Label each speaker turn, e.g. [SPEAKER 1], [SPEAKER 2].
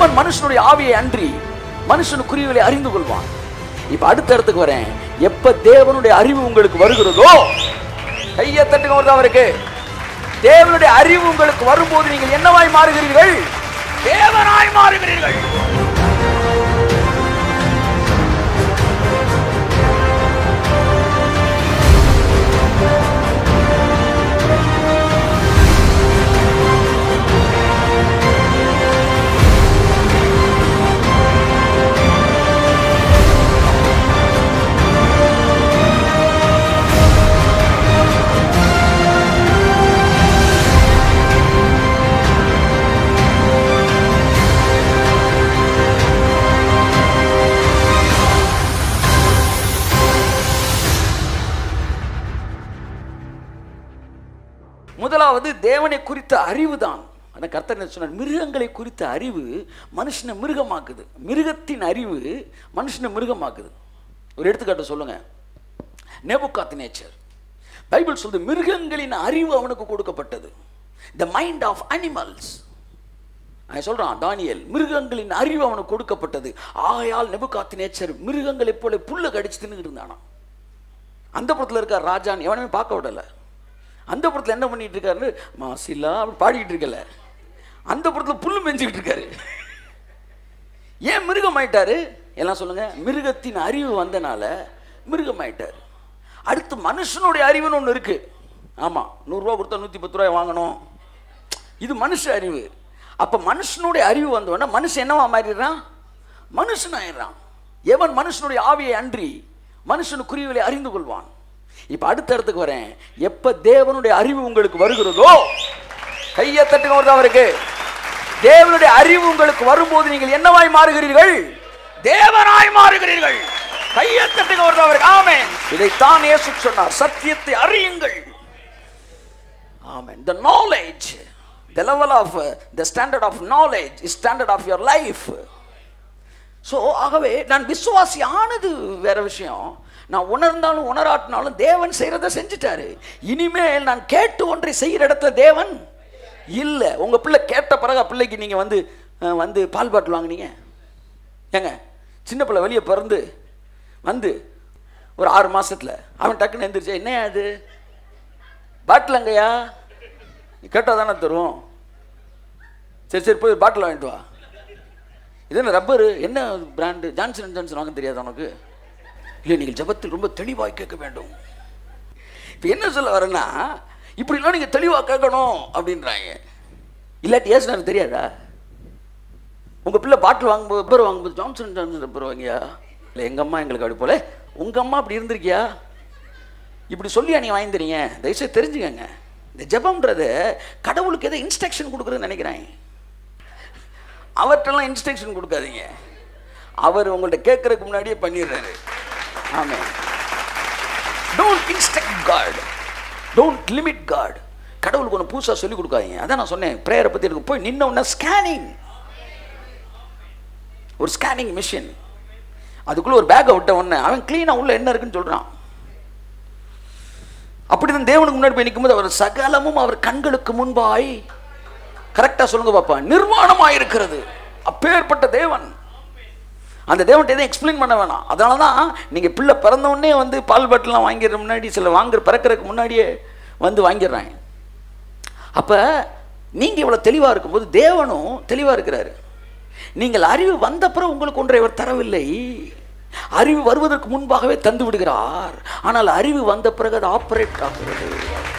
[SPEAKER 1] எவன் மனுஷனுடைய ஆவியை அன்றி மனுஷனுக்குரியவளை அறிந்து கொள்வான் இப்ப அடுத்த இடத்துக்கு வரேன் எப்ப தேவனுடைய அறிவு உங்களுக்கு வருகிறதோ கையை தட்டுங்க வருது அவருக்கு தேவனுடைய அறிவு உங்களுக்கு வரும்போது நீங்கள் என்னவாய் மாறுகிறீர்கள் தேவனாய் மாறுகிறீர்கள் முதலாவது தேவனை குறித்த அறிவு தான் அந்த கர்த்தர் என்ன சொன்னார் மிருகங்களை குறித்த அறிவு மனுஷனை மிருகமாக்குது மிருகத்தின் அறிவு மனுஷனை மிருகமாக்குது ஒரு எடுத்துக்காட்டு சொல்லுங்க நெபுகாத் நேச்சர் பைபிள் சொல்லுது மிருகங்களின் அறிவு அவனுக்கு கொடுக்கப்பட்டது த மைண்ட் ஆஃப் அனிமல்ஸ் அவன் சொல்றான் தானியல் மிருகங்களின் அறிவு அவனுக்கு கொடுக்கப்பட்டது ஆகையால் நெபுகாத் நேச்சர் மிருகங்களைப் போல புல்ல கடிச்சு தின்னுட்டு இருந்தானா அந்த புறத்தில் இருக்க ராஜான் எவனுமே பார்க்க விடல அந்த புறத்தில் என்ன பண்ணிட்டு இருக்காரு மாசிலா அப்படி பாடிக்கிட்டு இருக்கல அந்த புறத்தில் புல்லு மெஞ்சுக்கிட்டு இருக்காரு ஏன் மிருகம் ஆயிட்டாரு எல்லாம் சொல்லுங்க மிருகத்தின் அறிவு வந்தனால மிருகம் ஆயிட்டாரு அடுத்து மனுஷனுடைய அறிவுன்னு ஒன்று இருக்கு ஆமாம் நூறுரூவா கொடுத்தா நூற்றி பத்து ரூபாய் வாங்கணும் இது மனுஷ அறிவு அப்போ மனுஷனுடைய அறிவு வந்தோடனே மனுஷன் என்னவா மாறிடுறான் மனுஷன் ஆயிடுறான் எவன் மனுஷனுடைய ஆவியை அன்றி மனுஷனுக்குரியவளை அறிந்து கொள்வான் இப்போ அடுத்த இடத்துக்கு வரேன் எப்ப தேவனுடைய அறிவு உங்களுக்கு வருகிறதோ கையை தட்டுங்க வருது அவருக்கு தேவனுடைய அறிவு உங்களுக்கு வரும்போது நீங்கள் என்னவாய் மாறுகிறீர்கள் தேவனாய் மாறுகிறீர்கள் கையை தட்டுங்க வருது அவருக்கு ஆமென் இதைத்தான் இயேசு சொன்னார் சத்தியத்தை அறியுங்கள் Amen. The knowledge, the level of, uh, the standard of knowledge is standard of your life. So ஆகவே நான் விசுவாசி ஆனது வேற விஷயம் நான் உணர்ந்தாலும் உணராட்டினாலும் தேவன் செய்கிறத செஞ்சுட்டாரு இனிமேல் நான் கேட்டு ஒன்றை செய்கிற இடத்துல தேவன் இல்லை உங்கள் பிள்ளை கேட்ட பிறகு பிள்ளைக்கு நீங்கள் வந்து அஹ், வந்து பால் பாட்டில் வாங்குனீங்க ஏங்க சின்ன பிள்ளை வெளியே பிறந்து வந்து ஒரு ஆறு மாசத்துல அவன் டக்குன்னு எந்திரிச்சா என்ன அது பாட்டில் எங்கய்யா நீ கேட்டால் தானே தரும் சரி சரி போய் பாட்டில் வாங்கிட்டு வா இது என்ன ரப்பரு என்ன பிராண்டு ஜான்சன் அண்ட் ஜான்சன் வாங்க தெரியாது உனக்கு இல்லை நீங்கள் ஜபத்தில் ரொம்ப தெளிவாய் கேட்க வேண்டும் இப்போ என்ன சொல்ல வரேன்னா இப்படிலாம் நீங்கள் தெளிவாக கேட்கணும் அப்படின்றாங்க இல்லாட்டி ஏசு எனக்கு தெரியாதா உங்கள் பிள்ளை பாட்டில் வாங்கும்போது ரப்பர் வாங்கும்போது ஜான்சன் அண்ட் ஜான்சன் ரப்பர் வாங்கியா இல்லை எங்கள் அம்மா எங்களுக்கு அப்படி போல உங்கள் அம்மா அப்படி இருந்திருக்கியா இப்படி சொல்லியா நீ வாங்கி தரீங்க தயவுசெய்து தெரிஞ்சுக்கங்க இந்த ஜெபம்ன்றது கடவுளுக்கு எதை இன்ஸ்ட்ரக்ஷன் கொடுக்குறதுன்னு நினைக்கிறேன் அவர்கிட்டலாம் இன்ஸ்ட்ரக்ஷன் கொடுக்காதீங்க அவர் உங்கள்ட்ட கேட்கறதுக்கு முன்னாடியே பண்ணிடுறாரு ஆமே don't instruct God don't limit God கடவுளுக்கு ஒன்று புதுசாக சொல்லி கொடுக்காதீங்க அதான் நான் சொன்னேன் ப்ரேயரை பற்றி எனக்கு போய் நின்ன உடனே ஸ்கேனிங் ஒரு ஸ்கேனிங் மிஷின் அதுக்குள்ளே ஒரு பேக்கை விட்ட உடனே அவன் க்ளீனாக உள்ள என்ன இருக்குன்னு சொல்கிறான் அப்படிதான் தேவனுக்கு முன்னாடி போய் நிற்கும்போது அவர் சகலமும் அவர் கண்களுக்கு முன்பாய் கரெக்டாக சொல்லுங்க பாப்பா நிர்வாணமாக இருக்கிறது அப்பேற்பட்ட தேவன் அந்த தேவன்ட்ட எதுவும் எக்ஸ்பிளைன் பண்ண வேணாம் அதனால தான் நீங்கள் பிள்ளை பிறந்த உடனே வந்து பால் பாட்டிலாம் வாங்கிடுற முன்னாடி சில வாங்குற பிறக்கிறதுக்கு முன்னாடியே வந்து வாங்கிடுறாங்க அப்போ நீங்கள் இவ்வளோ தெளிவாக இருக்கும்போது தேவனும் தெளிவாக இருக்கிறாரு நீங்கள் அறிவு வந்தப்புறம் உங்களுக்கு ஒன்றை அவர் தரவில்லை அறிவு வருவதற்கு முன்பாகவே தந்து விடுகிறார் ஆனால் அறிவு வந்த பிறகு அது ஆப்ரேட் ஆகிறது